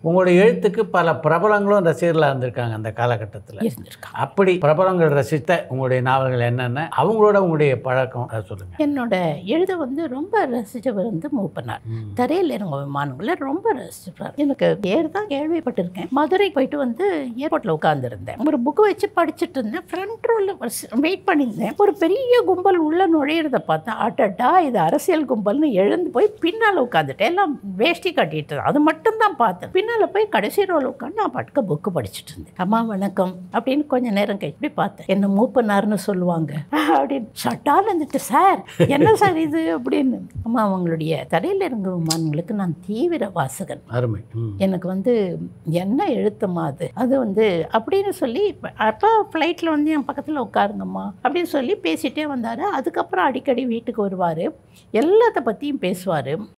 உங்களுடைய எழுத்துக்கு பல பிரபலங்களும் ரசிகர்களாக இருந்திருக்காங்க அந்த காலகட்டத்தில் இருந்திருக்காங்க அப்படி பிரபலங்கள் ரசித்த உங்களுடைய நாவல்கள் என்னென்ன அவங்களோட உங்களுடைய பழக்கம் அதை சொல்லுங்கள் என்னோட எழுத வந்து ரொம்ப ரசிச்சவர் வந்து மூப்பனார் தரையில் இறங்க விமானங்களை ரொம்ப ரசிச்சிருப்பார் எனக்கு பேர் தான் கேள்விப்பட்டிருக்கேன் மதுரை போயிட்டு வந்து ஏர்போர்ட்டில் உட்காந்துருந்தேன் ஒரு புக்கு வச்சு படிச்சுட்டு இருந்தேன் ஃப்ரண்ட் ரோவில் வெயிட் பண்ணியிருந்தேன் ஒரு பெரிய கும்பல் உள்ள நுழையிறத பார்த்தேன் அட்டட்டா இது அரசியல் கும்பல்னு எழுந்து போய் பின்னால் உட்காந்துட்டேன் எல்லாம் வேஷ்டி கட்டிட்டு இருந்தேன். அது மட்டும் தான் பார்த்தேன் பின்னால் போய் கடைசி ரோல் உட்காந்து நான் பட்டுக்க புக்கு படிச்சுட்டு இருந்தேன் அம்மா வணக்கம் அப்படின்னு கொஞ்ச நேரம் கழிச்சு இப்படி பார்த்தேன் என்ன மூப்பனார்னு சொல்லுவாங்க அப்படின்னு சட்டால் இருந்துட்டு சார் என்ன சார் இது அப்படின்னு அம்மா அவங்களுடைய தரையில் இறங்கு விமானங்களுக்கு நான் தீவிர வாசகன் அருமை ம் எனக்கு வந்து என்ன எழுத்துமா அது அது வந்து அப்படின்னு சொல்லி அப்போ ஃப்ளைட்டில் வந்து என் பக்கத்தில் உட்காருங்கம்மா அப்படின்னு சொல்லி பேசிகிட்டே வந்தார் அதுக்கப்புறம் அடிக்கடி வீட்டுக்கு வருவார் எல்லாத்த பற்றியும் பேசுவார்